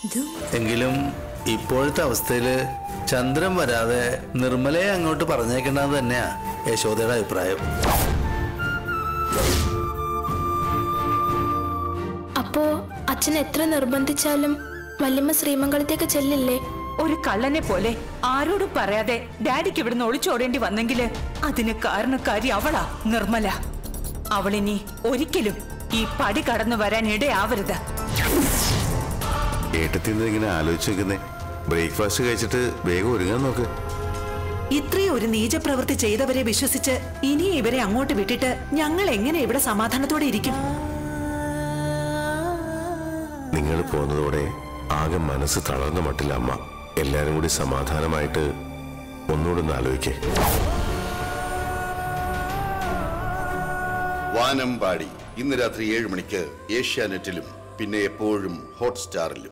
എങ്കിലും ഇപ്പോഴത്തെ അവസ്ഥയില് ചന്ദ്രൻ വരാതെ നിർമ്മലയെ അങ്ങോട്ട് പറഞ്ഞേക്കണ്ടെന്ന് തന്നെയാ യശോദയുടെ അഭിപ്രായം അപ്പോ അച്ഛൻ എത്ര നിർബന്ധിച്ചാലും വല്യമ്മ ശ്രീമംഗലത്തേക്ക് ചെല്ലില്ലേ ഒരു കള്ളനെ പോലെ ആരോടും പറയാതെ ഡാഡിക്ക് ഇവിടുന്ന് ഒളിച്ചോടേണ്ടി വന്നെങ്കില് അതിന് കാരണക്കാരി അവളാ നിർമ്മല അവളിനി ഒരിക്കലും ഈ പടി കടന്നു വരാൻ ഇടയാവരുത് ഏട്ടത്തിന്ന് ഇങ്ങനെ ആലോചിച്ച് വെക്കുന്നേ ബ്രേക്ക്ഫാസ്റ്റ് കഴിച്ചിട്ട് വേഗം ഒരുങ്ങാൻ നോക്ക് ഇത്രയും ഒരു നീചപ്രവൃത്തി ചെയ്തവരെ വിശ്വസിച്ച് ഇനി ഇവരെ അങ്ങോട്ട് വിട്ടിട്ട് ഞങ്ങൾ എങ്ങനെ ഇവിടെ സമാധാനത്തോടെ ഇരിക്കും നിങ്ങൾ പോകുന്നതോടെ ആകെ മനസ്സ് തളർന്ന മട്ടില്ല അമ്മ എല്ലാരും കൂടി സമാധാനമായിട്ട് ഒന്നുകൂടെ ഒന്ന് ആലോചിക്കേ വാനമ്പാടി ഇന്ന് രാത്രി ഏഴ് മണിക്ക് ഏഷ്യാനെറ്റിലും പിന്നെ എപ്പോഴും ഹോട്ട്സ്റ്റാറിലും